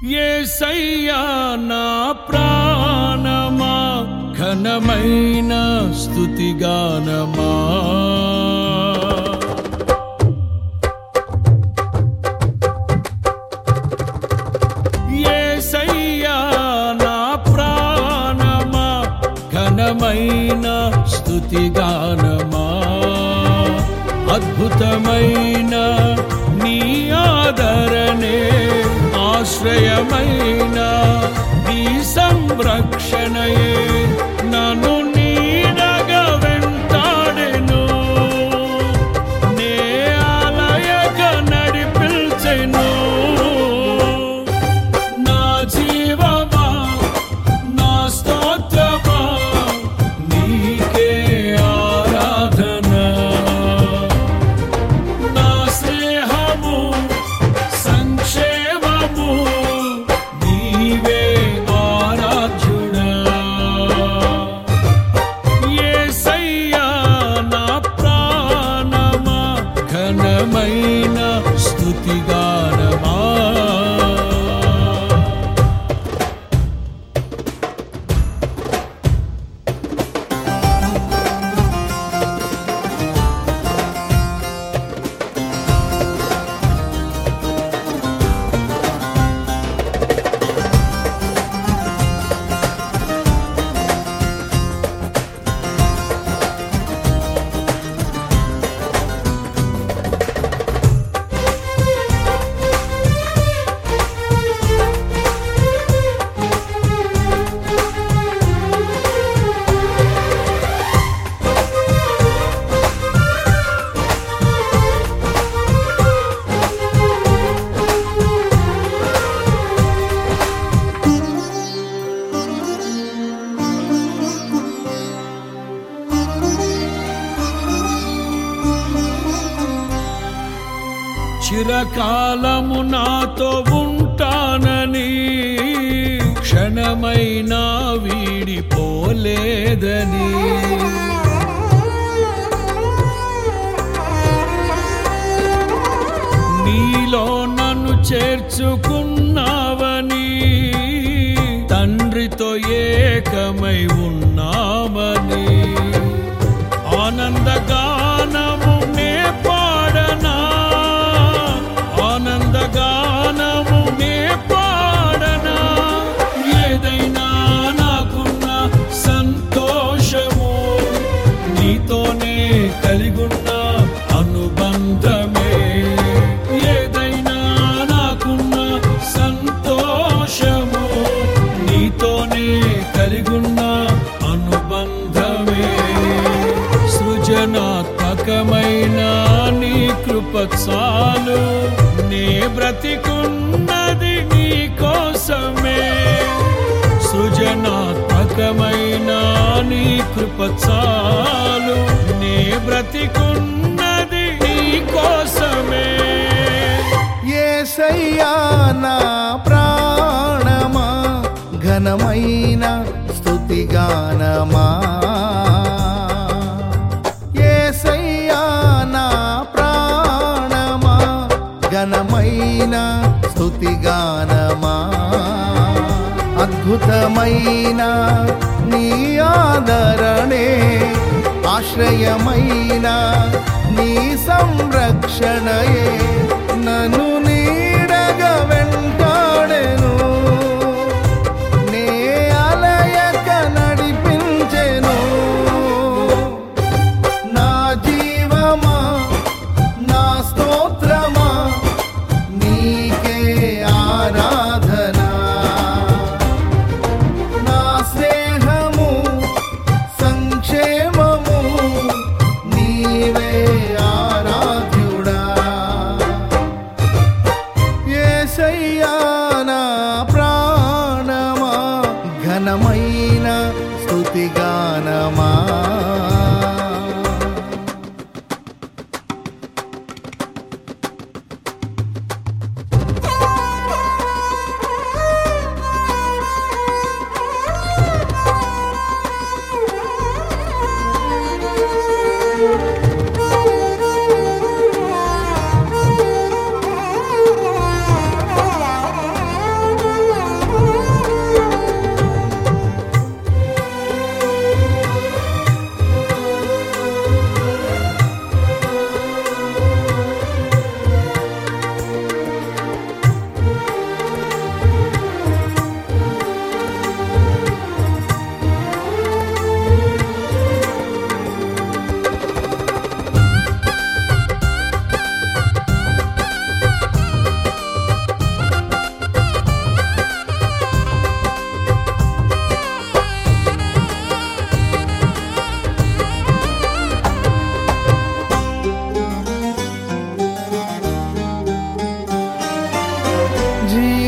ఏసయ్యా నా ప్రాణమా ఘనమైన స్థుతిగానమా ఏసయ్యా నా ప్రాణమా ఘనమైన స్థుతిగానమా అద్భుతమైన నీ ఆదరణే ఆశ్రయమైన నీ సంరక్షణయే నన్ను నీడగా వెంటాడెను నే ఆలయక నడిపిల్చెను నా జీవమా నా స్తోత్రమా నీకే ఆరాధన నా స్నేహము సంక్షేమము నీవే ఆరాధ్యుడా యేసయ్యా నా ప్రాణమా ఘనమైన స్తుతిగానమా చిరకాలము నాతో ఉంటానని క్షణమైనా వీడిపోలేదని నీలో నన్ను చేర్చుకున్నావని తండ్రితో ఏకమై ఉన్నామని ఆనందగానము నే పాడనా ఆనందగానము నే పాడనా ఏదైనా నాకున్న సంతోషము నీతోనే కలిగున్న అనుబంధమే ఏదైనా నాకున్న సంతోషము నీతోనే కలిగున్న అనుబంధమే సృజనాత్మకమైన నీ కృప చాలు నే బ్రతికున్నది నీ కోసమే సృజనాత్మకమైన నీ కృప చాలు నే బ్రతికున్నది నీ కోసమే ఏసయ్యా నా ప్రాణమా ఘనమైన స్థుతిగానమా ఏసయ్యా నా ప్రాణమా ఘనమైన స్థుతిగానమా అద్భుతమైన నీ ఆదరణే ఆశ్రయమైన నీ సంరక్షణయే నన్ను నీడగా వెంటాడెను నే అలయక నడిపించెను నా జీవమా నా స్తోత్రమా నీకే ఆరాధన నా స్నేహము సంక్షేమము నీవే ఆరాధ్యుడా ఏసయ్యా నా ప్రాణమా ఘనమైన స్థుతిగానమా Thank you.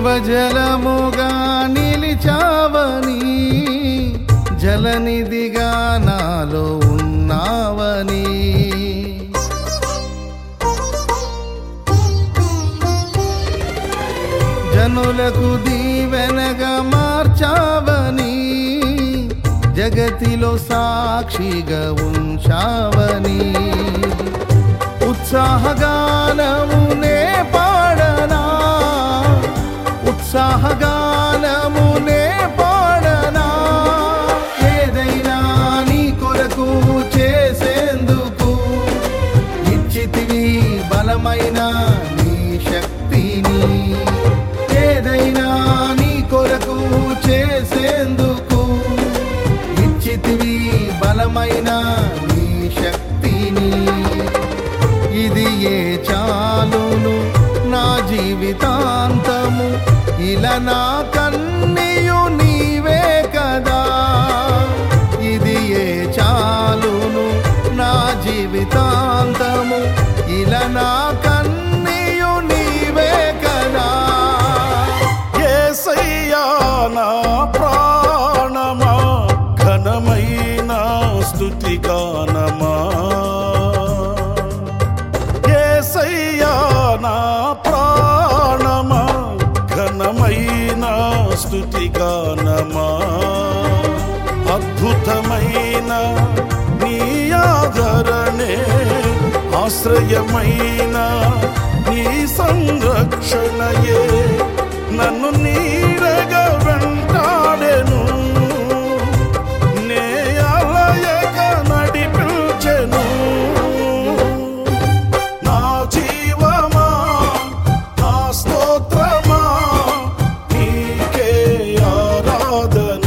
జీవజలముగా నిలిచావని జలనిధిగా నాలో ఉన్నావని జనులకు దీవెనగా మార్చావని జగతిలో సాక్షిగా ఉంచావని ఉత్సాహగానమునే పాడనా ఉత్సాహగానమునే పాడనా ఏదైనా నీ కొరకు చేసేందుకు ఇచ్చితివి బలమైన నీ శక్తిని ఏదైనా నీ కొరకు చేసేందుకు ఇచ్చితివి బలమైన నీ శక్తిని ఇది ఏ చాలును నా జీవితాంతము ఇలా నా కన్నీయు నీవే కదా ఇది ఏ చాలును నా జీవితాంతము ఇలా నా కన్నీయు నీవే కదా ఏసయ్యా నా ప్రాణమా ఘనమైన స్తుతి గానమా ఏసయ్యా నా ప్రాణమా ఘనమైన స్తుతి గానమా అద్భుతమైన నీ ఆదరణే ఆశ్రయమైన నీ సంరక్షణయే నన్ను నీడగా వెంటాడెను నే అలయక నడిపించెను నా జీవమా నా స్తోత్రమా నీకే ఆరాధన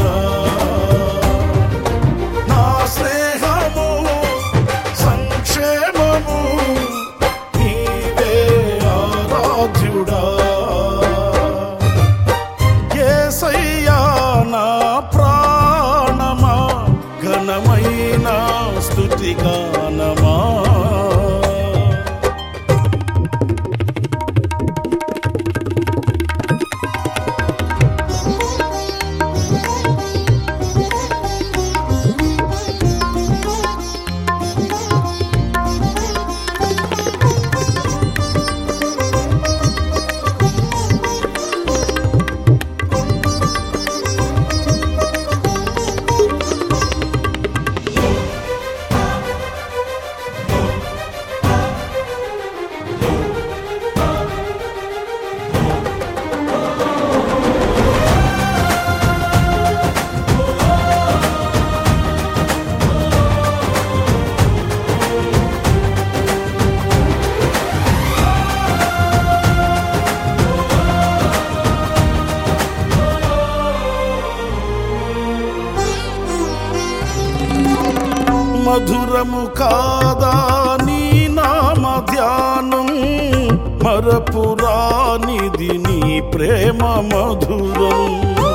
నా స్నేహము సంక్షేమము నీవే ఆరాధ్యుడా యేసయ్యా నా ప్రాణమా ఘనమైన స్తుతి గానమా మధురము కాదా నీ నామ ధ్యానం మరపురానిది నీ ప్రేమ మధురం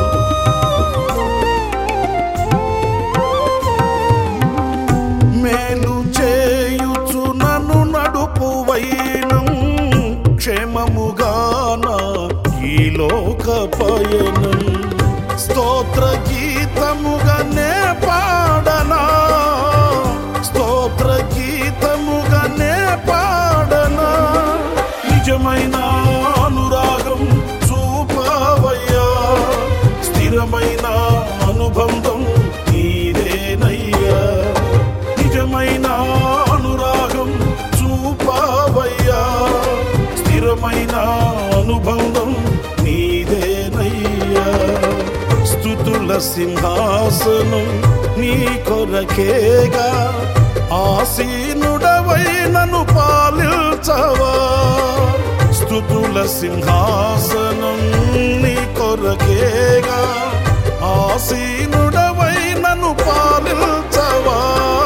మేలు చేయుచు నన్ను నడుపు వైనం క్షేమముగాన ఈ లోక పయనం స్తోత్ర గీతముగానే పాడనా స్తోత్ర గీతముగానే పాడనా నిజమైన అనురాగం చూపవయ్యా స్థిరమైన అనుబంధం నీదేనయ్యా నిజమైన అనురాగం చూపవయ్యా స్థిరమైన అనుబంధం నీదేనయ్యా స్థుతుల సింహాసనం నీ కొరకేగా ఆసీనుడవై నన్ను పాలించవా స్థుతుల సింహాసనం నీ కొరకేగా ఆసీనుడవై నన్ను పాలించవా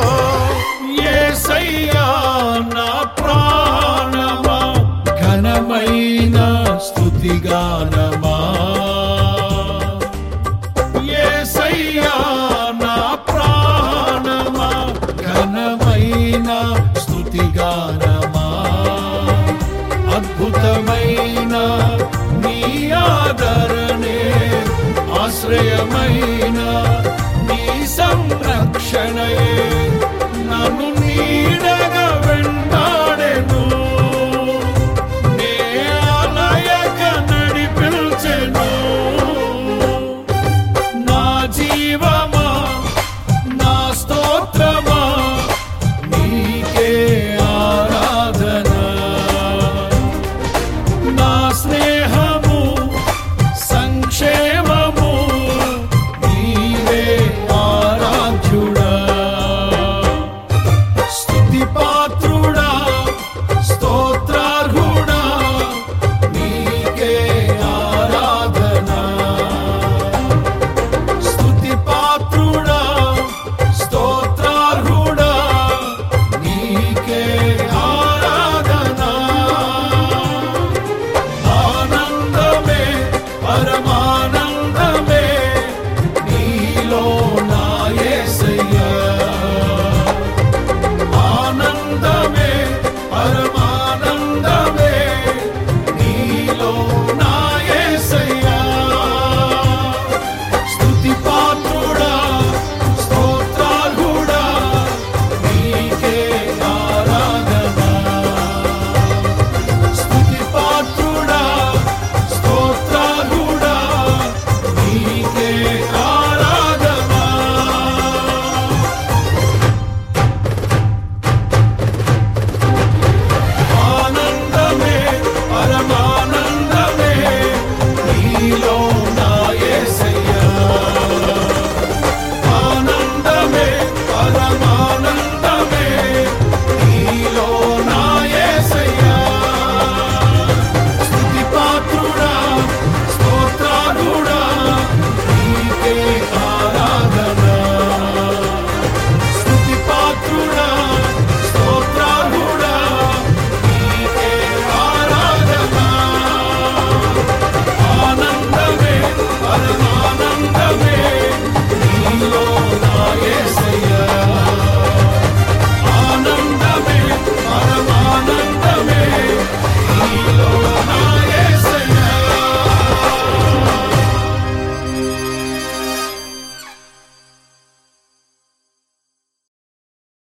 యేసయ్యా నా ప్రాణమా ఘనమైన స్తుతిగానమా యేసయ్యా నా ప్రాణమా ఘనమైన స్తుతిగానమా అద్భుతమైన నీ ఆదరణ ప్రియమైన